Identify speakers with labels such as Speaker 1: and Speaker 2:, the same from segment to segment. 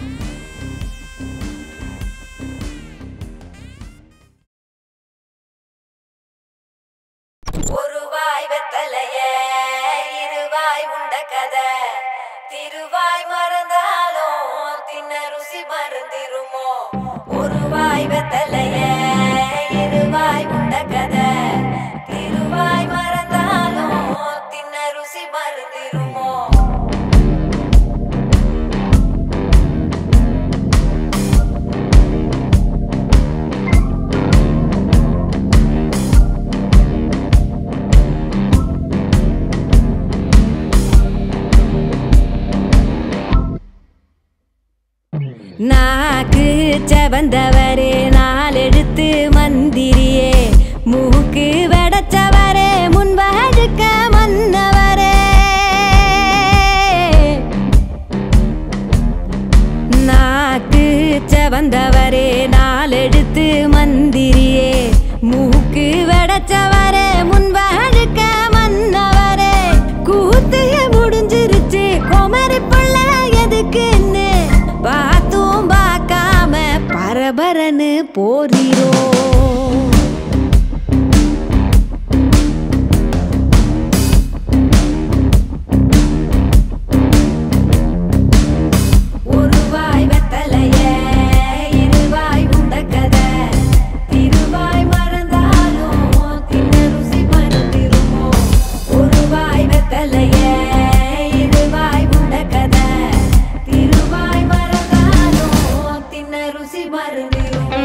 Speaker 1: ஒரு வாய் வெத்தலைய இருவாய் உண்ட கதை திருவாய் மறந்தாலும் தின்ன ருசி மறந்திருமோ ஒரு வாய் வெத்தலைய இருவாய் உண்ட கதை திருவாய் மறந்தாலும் தின்ன ருசி மறந்திருமோ நாக்கு செவந்தவரே நாலெழுத்து மந்திரியே மூக்கு வெடச்சவரே முன்வழுக்க மன்னவரே நாக்கு செவந்தவரே நாலெழுத்து மந்திரியே மூக்கு வெடச்சவரே முன்வழுக்க மன்னவரே கூத்தைய முடிஞ்சிருச்சு குமரி புள்ள எதுக்குன்னு பார்த்தும் பார்க்காம பரபரன்னு போறீரோ ஒரு வாய் வெத்தலைய இருவாய் உண்ட கதை திருவாய் மறந்தாலும் தின்ன ருசி மறந்திருமோ ஒரு வாய் வெத்தலைய இருவாய் உண்ட கதை திருவாய் மறந்தாலும் தின்ன ருசி மறந்திருமோ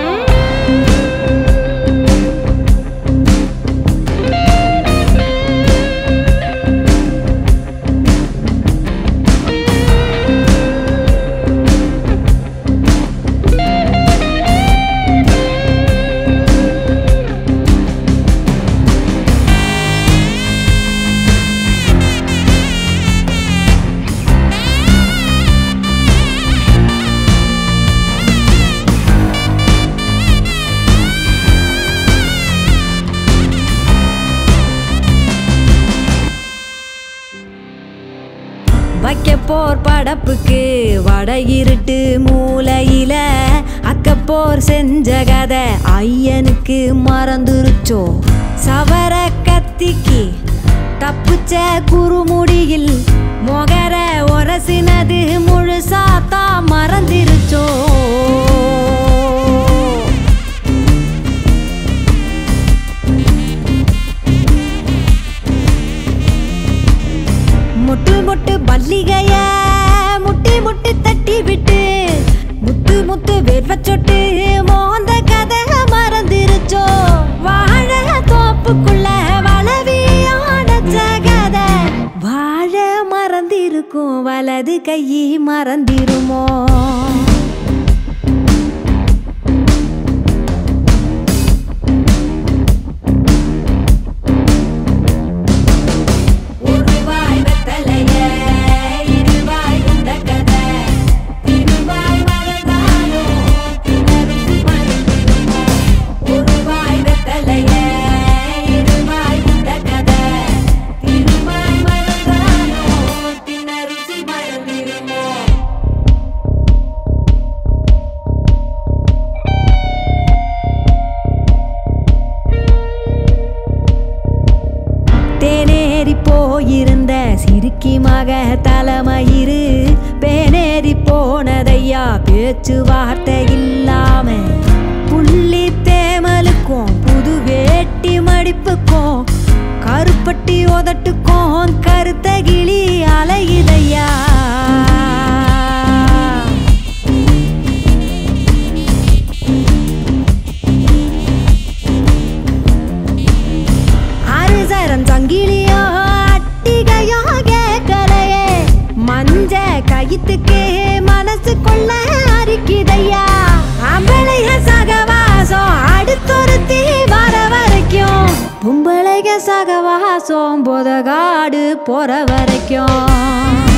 Speaker 1: வைக்க போர் படப்புக்கு வட இருட்டு மூலையில அக்கப்போர் செஞ்ச கதை ஐயனுக்கு மறந்துருச்சோ சவர கத்திக்கு தப்புச்ச குறுமுடியில் மொகர ஒரசினது முழுசாத்தா மறந்திருச்சோ முட்டு முட்டு பல்லிகைய முட்டி முட்டி தட்டி விட்டு முத்து முத்து வேர்வ சொட்டு மோந்த கதை மறந்துருச்சோ வாழ தோப்புக்குள்ள வளவியான கதை வாழ மறந்திருக்கும் வலது கையை மறந்திருமோ ஒரு வாய் வெத்தலைய இருவாய் உண்ட கதை திருவாய் மறந்தாலும் தின்ன ருசி மறந்திருமோ ஒரு வாய் வெத்தலைய இருவாய் உண்ட கதை திருவாய் மறந்தாலும் தின்ன ருசி மறந்திருமோ தேனேறி போயிருந்த சிறுக்கி மக தலைமயிறு பேனேறி போனதையா பேச்சுவார்த்தை இல்லாம புள்ளி தேமலுக்கும் புது வேட்டி மடிப்புக்கும் கருப்பட்டி உதட்டுக்கும் கருத்த கிளி அலையுதையா அரிசரம் சங்கிலியோ அட்டிகையோ கேட்கலையே மஞ்ச கயித்துக்கு மனசு கொள்ள அரிக்குதையா அம்பளைய சகவாசம் அடுத்தொருத்தி வர வரைக்கும் பொம்பளைக சகவாசம் பொதகாடு போற வரைக்கும்